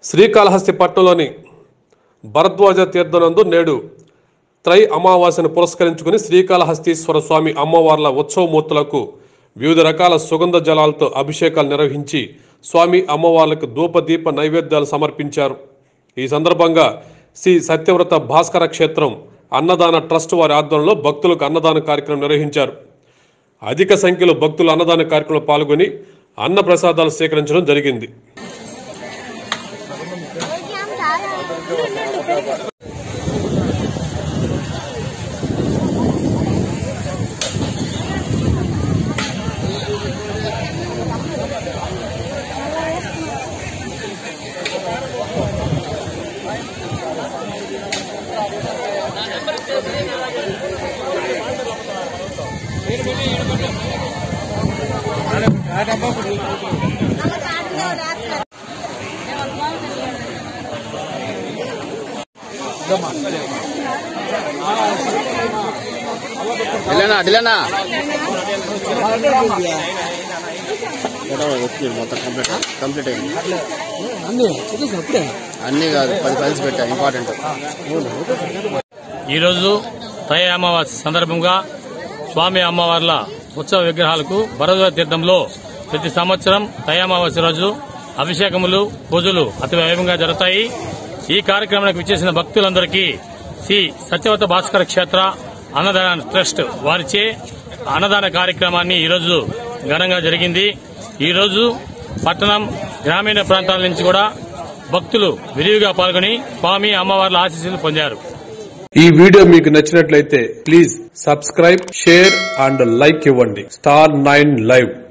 శ్రీకాళహస్తి పట్టణంలోని భరద్వాజ తీర్థనందు నేడు త్రై అమావాస్యను పురస్కరించుకుని శ్రీకాళహస్తీశ్వర స్వామి అమ్మవార్ల ఉత్సవమూర్తులకు వివిధ రకాల సుగంధ జలాలతో అభిషేకాలు నిర్వహించి స్వామి అమ్మవార్లకు ధూపదీప నైవేద్యాలు సమర్పించారు ఈ సందర్భంగా శ్రీ సత్యవ్రత భాస్కర క్షేత్రం అన్నదాన ట్రస్ట్ వారి ఆధ్వర్యంలో భక్తులకు అన్నదాన కార్యక్రమం నిర్వహించారు అధిక సంఖ్యలో భక్తులు అన్నదాన కార్యక్రమంలో పాల్గొని అన్న ప్రసాదాలు స్వీకరించడం జరిగింది ఢిల్లీనా ఢిల్లీనా వచ్చింది మొత్తం కంప్లీట్ కంప్లీట్ అయింది అన్నీ కాదు పది ఫైల్స్ పెట్టా ఇంపార్టెంట్ ఈరోజు తయ అమావాస్య సందర్భంగా స్వామి అమ్మవార్ల ఉత్సవ విగ్రహాలకు భరద్వాజ తీర్థంలో ప్రతి సంవత్సరం తయ అమావాస్య రోజు అభిషేకములు పూజలు అతి వైభవంగా జరుగుతాయి ఈ కార్యక్రమానికి విచ్చేసిన భక్తులందరికీ శ్రీ సత్యవత భాస్కర క్షేత్ర అన్నదాన ట్రస్ట్ వారిచే అన్నదాన కార్యక్రమాన్ని ఈరోజు ఘనంగా జరిగింది ఈరోజు పట్టణం గ్రామీణ ప్రాంతాల నుంచి కూడా భక్తులు విరివిగా పాల్గొని స్వామి అమ్మవార్ల ఆశీస్సులు పొందారు ఈ వీడియో మీకు నచ్చినట్లయితే please subscribe share and like ఇవ్వండి స్టార్ నైన్ లైవ్